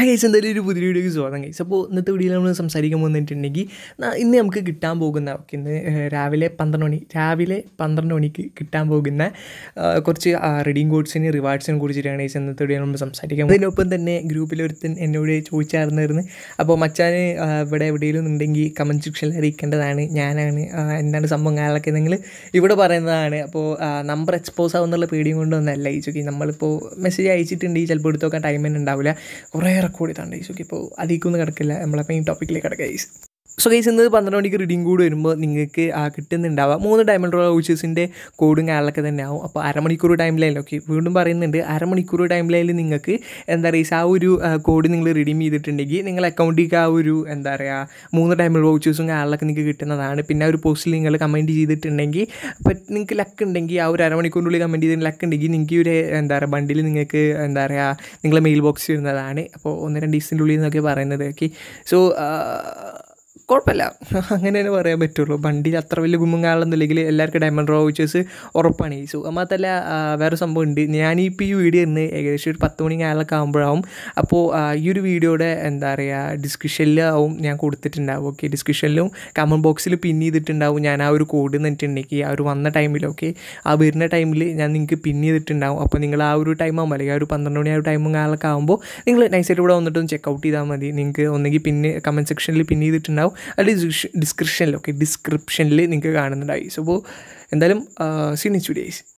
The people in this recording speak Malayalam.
ഗൈസ് എന്തായാലും ഒരു പുതിയ വീഡിയോക്ക് സ്വാഗതം ഗൈസ് അപ്പോൾ ഇന്നത്തെ വീഡിയോയിൽ നമ്മൾ സംസാരിക്കാൻ പോകുന്നിട്ടുണ്ടെങ്കിൽ ന- ഇന്ന് നമുക്ക് കിട്ടാൻ പോകുന്ന ഓക്കെ ഇന്ന് ഏഹ്, രാവിലെ പന്ത്രണ്ട് മണി രാവിലെ പന്ത്രണ്ട് മണിക്ക് കിട്ടാൻ പോകുന്ന ആ, കുറച്ച് റെഡിങ് കോഡ്സിന് റിവാർഡ്സിനെ കുറിച്ചിട്ടാണ് ഗൈസ് ഇന്നത്തെ വീഡിയോ നമ്മൾ സംസാരിക്കാൻ പോകുന്നത്. അതിനൊപ്പം തന്നെ ഗ്രൂപ്പിൽ ഒരുത്തൻ എന്നോട് ചോദിച്ചായിരുന്നായിരുന്നു അപ്പോൾ മച്ചാൻ ഇവിടെ എവിടെയെങ്കിലും ഉണ്ടെങ്കിൽ കമൻറ്റ് സെക്ഷനിൽ അറിയിക്കേണ്ടതാണ് ഞാനാണ് ആ, എന്താണ് സംഭവം കാര്യങ്ങളൊക്കെ നിങ്ങൾ ഇവിടെ പറയുന്നതാണ് അപ്പോൾ നമ്പർ എക്സ്പോസ് ആവുന്നുള്ള പേടിയും കൊണ്ടൊന്നല്ല ഈ ചോക്കി നമ്മളിപ്പോൾ മെസ്സേജ് അയച്ചിട്ടുണ്ടെങ്കിൽ ചിലപ്പോൾ എടുത്ത് നോക്കാൻ ടൈം തന്നെ ഉണ്ടാവില്ല കുറേ റെക്കോർഡ് ചെയ്താണ്ട് ഈ ചോക്കി ഇപ്പോൾ അതിലേക്കൊന്നും കിടക്കില്ല നമ്മളെ മെയിൻ ടോപ്പിക്കിലേക്ക് കിടക്കുക ഗൈസ് സോ ഗൈസ് ഇന്ന് പന്ത്രണ്ട് മണിക്ക് റീഡിങ് കൂടി വരുമ്പോൾ നിങ്ങൾക്ക് ആ കിട്ടുന്നുണ്ടാവുക മൂന്ന് ഡയമണ്ട് റോൾ വൗച്ചേഴ്സിൻ്റെ കോഡും കാര്യങ്ങളൊക്കെ തന്നെ ആവും അപ്പോൾ അരമണിക്കൂർ ടൈമിലായാലും ഓക്കെ വീണ്ടും പറയുന്നുണ്ട് അരമണിക്കൂർ ടൈമിലായാലും നിങ്ങൾക്ക് എന്താ പറയുക ആ ഒരു കോഡ് നിങ്ങൾ റിഡീം ചെയ്തിട്ടുണ്ടെങ്കിൽ നിങ്ങൾ അക്കൗണ്ടിലേക്ക് ആ ഒരു എന്താ പറയുക മൂന്ന് ഡയമണ്ട് വൗച്ചേഴ്സും കാര്യങ്ങളൊക്കെ നിങ്ങൾക്ക് കിട്ടുന്നതാണ് പിന്നെ ആ ഒരു പോസ്റ്റിൽ നിങ്ങൾ കമൻറ്റ് ചെയ്തിട്ടുണ്ടെങ്കിൽ അപ്പോൾ നിങ്ങൾക്ക് ലക്ക് ഉണ്ടെങ്കിൽ ആ ഒരു അരമണിക്കൂറിനുള്ളിൽ കമൻറ്റ് ചെയ്തതിന് ലക്ക് ഉണ്ടെങ്കിൽ നിങ്ങൾക്ക് ഈ ഒരു എന്താ പറയുക ബണ്ടിൽ നിങ്ങൾക്ക് എന്താ പറയുക നിങ്ങളെ മെയിൽ ബോക്സ് വരുന്നതാണ് അപ്പോൾ ഒന്ന് രണ്ട് ദിവസത്തിൻ്റെ ഉള്ളിൽ നിന്നൊക്കെ പറയുന്നത് ഓക്കെ സോ കുഴപ്പമില്ല അങ്ങനെ തന്നെ പറയാൻ പറ്റുള്ളൂ വണ്ടിയിൽ അത്ര വലിയ ഗുമ്മും കാണുന്നില്ലെങ്കിൽ എല്ലാവർക്കും ഡയമണ്ട് റോ വൗച്ചേഴ്സ് ഉറപ്പാണ് ഈ സോ മാത്രമല്ല ആ, വേറെ സംഭവം ഉണ്ട് ഞാനിപ്പോൾ ഈ വീഡിയോ ഇന്ന് ഏകദേശം ഒരു പത്ത് മണി കാലൊക്കെ ആകുമ്പോഴാവും അപ്പോൾ ആ, ഈ ഒരു വീഡിയോയുടെ എന്താ പറയുക ഡിസ്ക്രിപ്ഷനിലാവും ഞാൻ കൊടുത്തിട്ടുണ്ടാവും ഓക്കെ ഡിസ്ക്രിപ്ഷനിലും കമൻറ്റ് ബോക്സിൽ പിൻ ചെയ്തിട്ടുണ്ടാവും ഞാൻ ആ ഒരു കോഡ് എന്നിട്ടുണ്ടെങ്കിൽ ആ ഒരു വന്ന ടൈമിലൊക്കെ ആ വരുന്ന ടൈമിൽ ഞാൻ നിങ്ങൾക്ക് പിൻ ചെയ്തിട്ടുണ്ടാവും അപ്പോൾ നിങ്ങൾ ആ ഒരു ടൈം ആകുമ്പോൾ അല്ലെങ്കിൽ ആ ഒരു പന്ത്രണ്ട് മണി ആ ഒരു ടൈമും കാലൊക്കെ ആകുമ്പോൾ നിങ്ങൾ നൈസായിട്ട് ഇവിടെ വന്നിട്ട് ഒന്ന് ചെക്ക് ഔട്ട് ചെയ്താൽ മതി നിങ്ങൾക്ക് ഒന്നെങ്കിൽ പിന്നെ കമൻറ്റ് സെക്ഷനിൽ പിൻ ചെയ്തിട്ടുണ്ടാവും അല്ലെങ്കിൽ ഡിസ്ക്രിപ്ഷനിൽ ഓക്കെ ഡിസ്ക്രിപ്ഷനിൽ നിങ്ങൾക്ക് കാണുന്നുണ്ടായി സോ അപ്പോൾ എന്തായാലും സീനിച്ചു ഡേയ്സ്